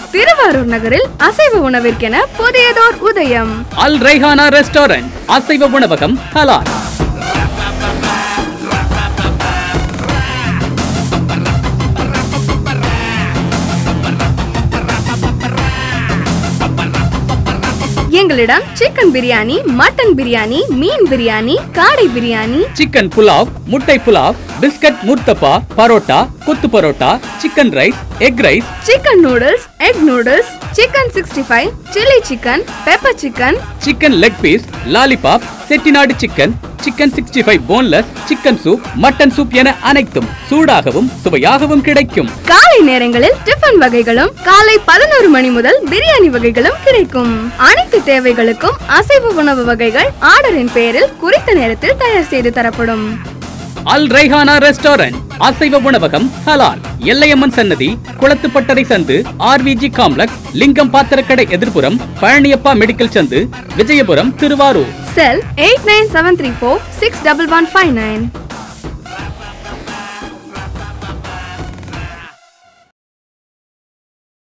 திருவாரூர் நகரில் அசைவ உணவிற்கென புதியதோர் உதயம் அல் ரைஹானா ரெஸ்டாரண்ட் அசைவ உணவகம் ஹலால் எங்களிடம் சிக்கன் பிரியாணி மட்டன் பிரியாணி மீன் பிரியாணி காடை பிரியாணி சிக்கன் புலாவ் முட்டை புலாவ் பிஸ்கட் முர்த்தப்பா பரோட்டா கொத்து parotta chicken rice egg rice chicken noodles egg noodles chicken sixty five chilli chicken pepper chicken chicken leg piece lollipop Chettinad chicken chicken sixty five boneless chicken soup mutton soup என அனைத்தும் சூடாகவும் சுவையாகவும் கிடைக்கும் காலை நேரங்களில் டிஃபன் வகைகளும் காலை பதினோரு மணி முதல் பிரியாணி வகைகளும் கிடைக்கும் அனைத்து தேவைகளுக்கும் அசைவ உணவு வகைகள் ஆர்டரின் பேரில் குறித்த நேரத்தில் தயார் செய்து தரப்படும் அல் ரைஹானா ரெஸ்டாரண்ட் அசைவ உணவகம் ஹலால் எல்லையம்மன் சன்னதி குளத்துப்பட்டறை சந்து ஆர்விஜி காம்ப்ளெக்ஸ் லிங்கம் பாத்திரக்கடை எதிர்ப்புறம் பழனியப்பா மெடிக்கல் சந்து Vijayapuram Thiruvarur cell eight nine seven three four six double one five nine